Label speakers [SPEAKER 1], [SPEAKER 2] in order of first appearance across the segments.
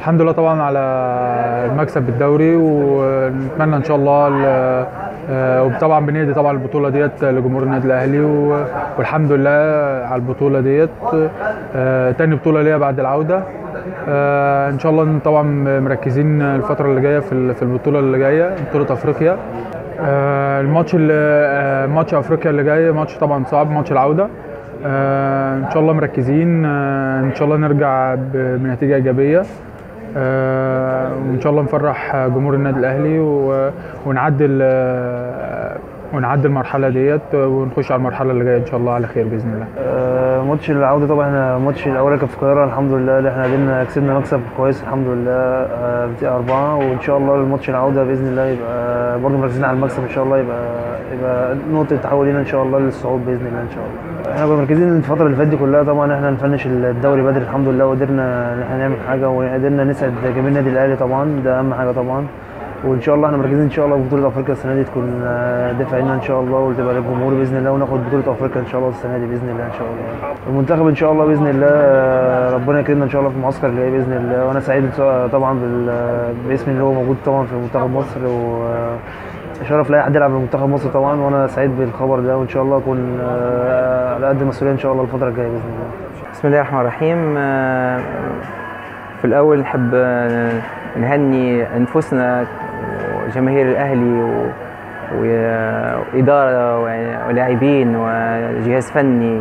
[SPEAKER 1] الحمد لله طبعا على المكسب بالدوري ونتمنى ان شاء الله ال- آه، وطبعا بنهدي طبعا البطوله ديت لجمهور النادي الاهلي و- والحمد لله على البطوله ديت آه، تاني بطوله ليا بعد العوده آه، ان شاء الله طبعا مركزين الفتره اللي جايه في ال- في البطوله اللي جايه بطوله افريقيا آه، الماتش اللي آه، ماتش افريقيا اللي جاي ماتش طبعا صعب ماتش العوده آه، ان شاء الله مركزين آه، ان شاء الله نرجع ب- بنتيجه ايجابيه آه، وان شاء الله نفرح جمهور النادي الاهلي و- ونعدي ال- ونعدي المرحله ديت ونخش على المرحله اللي جايه ان شاء الله على خير باذن الله
[SPEAKER 2] آه، ماتش العودة طبعا احنا الماتش الأول كان في القاهرة الحمد لله اللي احنا قدرنا كسبنا مكسب كويس الحمد لله آه، بتاع أربعة وإن شاء الله الماتش العودة بإذن الله يبقى برضه مركزين على المكسب إن شاء الله يبقى يبقى نقطة تحول لنا إن شاء الله للصعود بإذن الله إن شاء الله. احنا كنا مركزين الفترة اللي فاتت دي كلها طبعا احنا نفنش الدوري بدري الحمد لله وقدرنا إن احنا نعمل حاجة وقدرنا نسعد جماهير النادي الأهلي طبعا ده أهم حاجة طبعا. وان شاء الله احنا مركزين ان شاء الله في بطوله افريقيا السنه دي تكون آه، دافع لنا ان شاء الله وتبقى للجمهور باذن الله وناخد بطوله افريقيا ان شاء الله السنه دي باذن الله ان شاء الله المنتخب ان شاء الله باذن الله آه، ربنا يكرمنا ان شاء الله في المعسكر اللي جاي باذن الله وانا سعيد طبعا بال- باسمي اللي هو موجود طبعا في منتخب مصر و شرف لاي حد يلعب في منتخب مصر طبعا وانا سعيد بالخبر ده وان شاء الله اكون آه، على قد المسؤوليه ان شاء الله الفتره الجايه باذن الله
[SPEAKER 3] بسم الله الرحمن الرحيم آه، في الأول نحب آه، نهني أنفسنا وجماهير الأهلي و- و- وإدارة ولاعبين وجهاز فني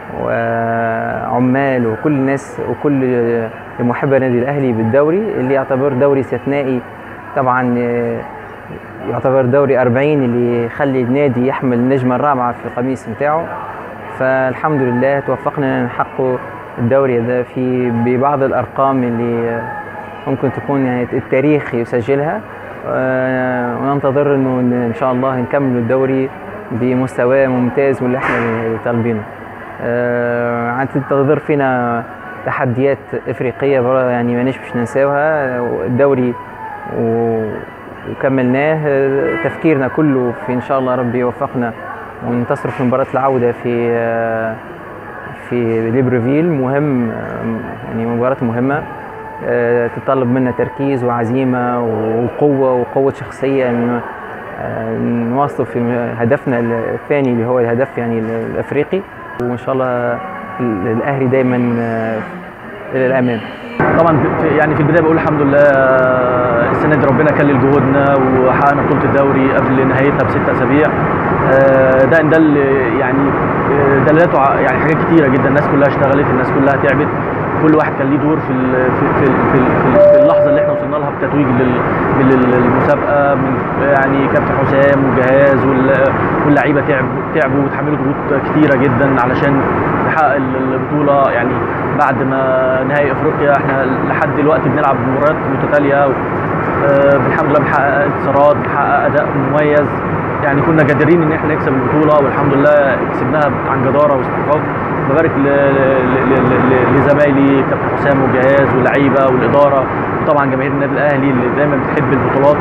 [SPEAKER 3] وعمال وكل الناس وكل محبة النادي الأهلي بالدوري اللي يعتبر دوري استثنائي طبعا آه، يعتبر دوري 40 اللي يخلي النادي يحمل النجمة الرابعة في القميص بتاعه فالحمد لله توفقنا نحقق الدوري ده في ببعض الارقام اللي ممكن تكون يعني التاريخ يسجلها آه، وننتظر انه ان شاء الله نكمل الدوري بمستوى ممتاز واللي احنا طالبينه آه، عاد تنتظر فينا تحديات افريقيه برا يعني ما مش ننساوها الدوري و- وكملناه آه، تفكيرنا كله في ان شاء الله ربي يوفقنا وننتصر في مباراة العودة في آه، في ليبرفيل مهم آه، يعني مباراة مهمة آه، تتطلب منا تركيز وعزيمة وقوة وقوة شخصية يعني آه، نواصل في هدفنا الثاني اللي هو الهدف يعني الأفريقي وإن شاء الله الأهلي دايما آه، إلى الأمام
[SPEAKER 4] طبعا في يعني في البدايه بقول الحمد لله آه، السنه دي ربنا كلل جهودنا وحققنا بطوله الدوري قبل نهايتها بست اسابيع آه، ده ده اللي يعني آه، دلالته ع- يعني حاجات كتيره جدا الناس كلها اشتغلت الناس كلها تعبت كل واحد كان ليه دور في ال- في في في, في, في اللحظه اللي احنا وصلنا لها بتتويج لل- لل- للمسابقه من يعني كابتن حسام والجهاز وال- واللعيبه تعبوا تعبوا وتحملوا ضغوط كتيره جدا علشان نحقق ال- البطوله يعني بعد ما نهائي افريقيا احنا لحد دلوقتي بنلعب مباريات متتاليه و- آه، الحمد لله بنحقق انتصارات بنحقق اداء مميز يعني كنا قادرين ان احنا نكسب البطوله والحمد لله كسبناها عن جداره واستحقاق ببارك ل- ل- ل- ل- لزمايلي كابتن حسام والجهاز واللعيبه والاداره وطبعا جماهير النادي الاهلي اللي دايما بتحب البطولات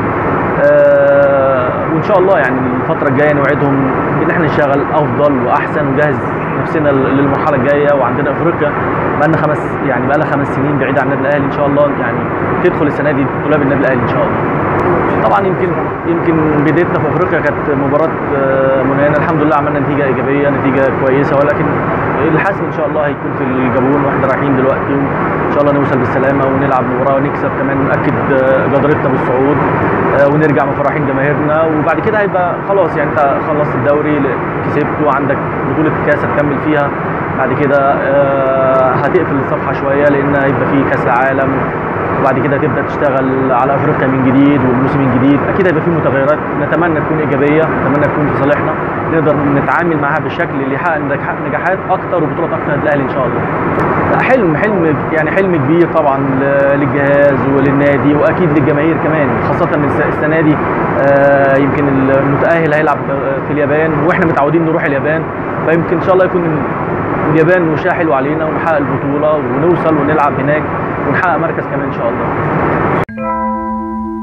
[SPEAKER 4] آه، وان شاء الله يعني الفتره الجايه نوعدهم ان احنا نشتغل افضل واحسن ونجهز نفسنا للمرحله الجايه وعندنا افريقيا بقى لنا خمس يعني بقى لها خمس سنين بعيده عن النادي الاهلي ان شاء الله يعني تدخل السنه دي دولاب النادي الاهلي ان شاء الله طبعا يمكن يمكن بدايتنا في افريقيا كانت مباراه آه، منينه الحمد لله عملنا نتيجه ايجابيه نتيجه كويسه ولكن الحسم ان شاء الله هيكون في الجابون واحنا رايحين دلوقتي وان شاء الله نوصل بالسلامه ونلعب مباراه ونكسب كمان ناكد آه، جدارتنا بالصعود آه، ونرجع مفرحين جماهيرنا وبعد كده هيبقى خلاص يعني انت خلصت الدوري كسبت وعندك بطوله الكاس هتكمل فيها بعد كده آه، هتقفل الصفحه شويه لان هيبقى في كاس العالم وبعد كده تبدا تشتغل على افريقيا من جديد والموسم الجديد اكيد هيبقى في متغيرات نتمنى تكون ايجابيه نتمنى تكون في صالحنا نقدر نتعامل معاها بالشكل اللي يحقق نجاح- نجاحات اكتر وبطولات اكتر للنادي الاهلي ان شاء الله لا، حلم حلم يعني حلم كبير طبعا ل- للجهاز وللنادي واكيد للجماهير كمان خاصه ان الس- السنه دي آه، يمكن المتاهل هيلعب آه، في اليابان واحنا متعودين نروح اليابان فيمكن ان شاء الله يكون اليابان وشها حلو علينا ونحقق البطوله ونوصل ونلعب هناك ونحقق مركز كمان ان شاء الله